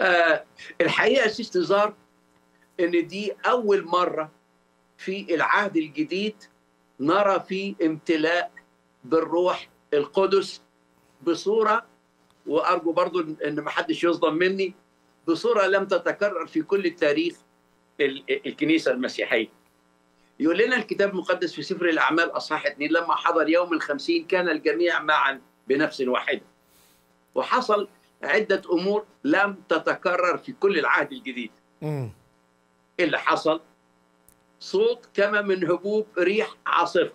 آه الحقيقه سيس نزار ان دي اول مره في العهد الجديد نرى فيه امتلاء بالروح القدس بصوره وارجو برضو ان ما حدش يصدم مني بصوره لم تتكرر في كل التاريخ الكنيسه المسيحيه. يقول لنا الكتاب المقدس في سفر الاعمال اصحاح اثنين لما حضر يوم الخمسين كان الجميع معا بنفس واحده. وحصل عده امور لم تتكرر في كل العهد الجديد. مم. اللي حصل صوت كما من هبوب ريح عاصفه.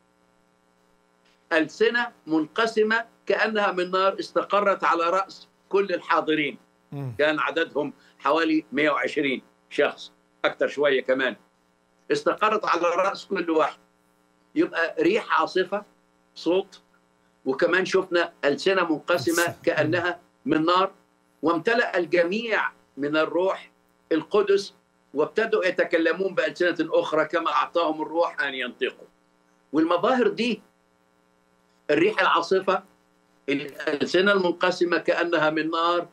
ألسنة منقسمة كأنها من نار استقرت على رأس كل الحاضرين مم. كان عددهم حوالي 120 شخص أكثر شوية كمان استقرت على رأس كل واحد يبقى ريح عاصفة صوت وكمان شفنا ألسنة منقسمة كأنها من نار وامتلأ الجميع من الروح القدس وابتدوا يتكلمون بألسنة أخرى كما أعطاهم الروح أن ينطقوا والمظاهر دي الريح العاصفة الألسنة المنقسمة كأنها من نار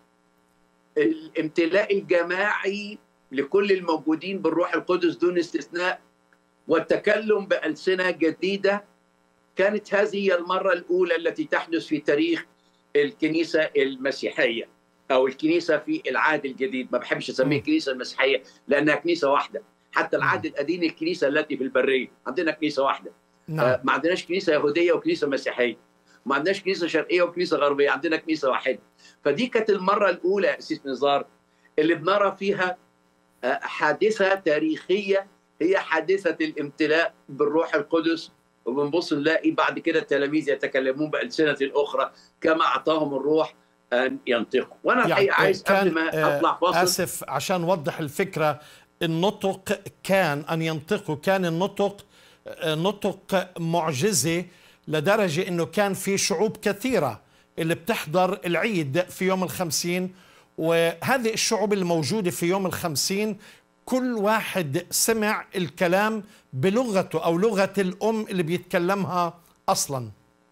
الامتلاء الجماعي لكل الموجودين بالروح القدس دون استثناء والتكلم بألسنة جديدة كانت هذه هي المرة الأولى التي تحدث في تاريخ الكنيسة المسيحية أو الكنيسة في العهد الجديد ما بحبش أسميه الكنيسة المسيحية لأنها كنيسة واحدة حتى العهد القديم الكنيسة التي في البرية عندنا كنيسة واحدة نعم آه، ما عندناش كنيسه يهوديه وكنيسه مسيحيه ما عندناش كنيسه شرقيه وكنيسه غربيه عندنا كنيسه واحده فدي كانت المره الاولى يا سيس نزار اللي بنرى فيها آه، حادثه تاريخيه هي حادثه الامتلاء بالروح القدس وبنبص نلاقي بعد كده التلاميذ يتكلمون بألسنة أخرى كما أعطاهم الروح أن ينطقوا وأنا الحقيقة عايز قبل كان ما آه، أطلع فاصل آسف عشان نوضح الفكرة النطق كان أن ينطقوا كان النطق آه، نطق معجزة لدرجة أنه كان في شعوب كثيرة اللي بتحضر العيد في يوم الخمسين وهذه الشعوب الموجودة في يوم الخمسين كل واحد سمع الكلام بلغته أو لغة الأم اللي بيتكلمها أصلاً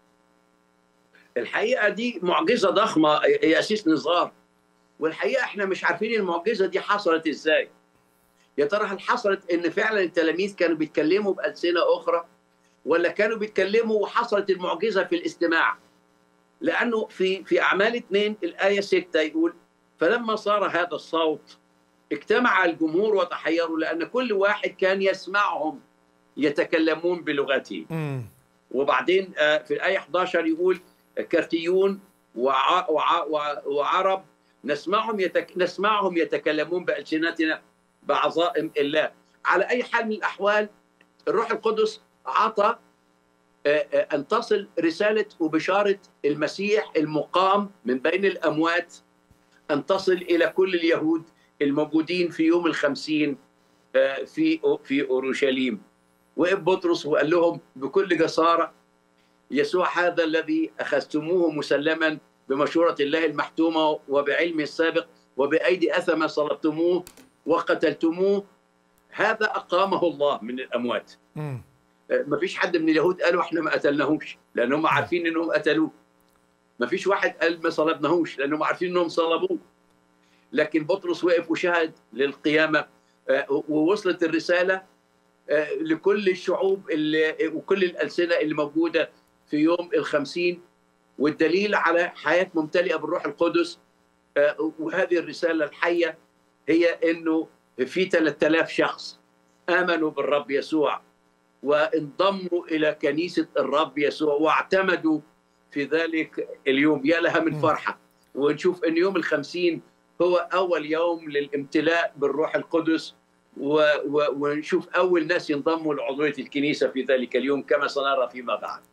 الحقيقه دي معجزه ضخمه يا اسيس نزار والحقيقه احنا مش عارفين المعجزه دي حصلت ازاي يا ترى هل حصلت ان فعلا التلاميذ كانوا بيتكلموا بالسنه اخرى ولا كانوا بيتكلموا وحصلت المعجزه في الاستماع لانه في في اعمال اثنين الايه 6 يقول فلما صار هذا الصوت اجتمع الجمهور وتحيروا لان كل واحد كان يسمعهم يتكلمون بلغته مم. وبعدين آه، في الآية 11 يقول كرتيون وع... وع... وع- وعرب نسمعهم يتك... نسمعهم يتكلمون بألسنتنا بعظائم الله على أي حال من الأحوال الروح القدس عطى آه، آه، أن تصل رسالة وبشارة المسيح المقام من بين الأموات أن تصل إلى كل اليهود الموجودين في يوم الخمسين آه، في في أورشليم وقف بطرس وقال لهم بكل جسارة يسوع هذا الذي أخذتموه مسلما بمشورة الله المحتومة وبعلمه السابق وبأيدي أثمة صلبتموه وقتلتموه هذا أقامه الله من الأموات مم. ما فيش حد من اليهود قالوا احنا ما قتلناهوش لأنهم عارفين أنهم قتلوه ما فيش واحد قال ما صلبناهوش لأنهم عارفين أنهم صلبوه لكن بطرس وقف وشهد للقيامة آه، ووصلت الرسالة آه، لكل الشعوب اللي وكل الألسنة اللي موجودة في يوم الخمسين والدليل على حياة ممتلئة بالروح القدس آه، وهذه الرسالة الحية هي أنه في 3000 شخص آمنوا بالرب يسوع وانضموا إلى كنيسة الرب يسوع واعتمدوا في ذلك اليوم يا لها من م. فرحة ونشوف أن يوم الخمسين هو أول يوم للامتلاء بالروح القدس و و ونشوف أول ناس ينضموا لعضوية الكنيسة في ذلك اليوم كما سنرى فيما بعد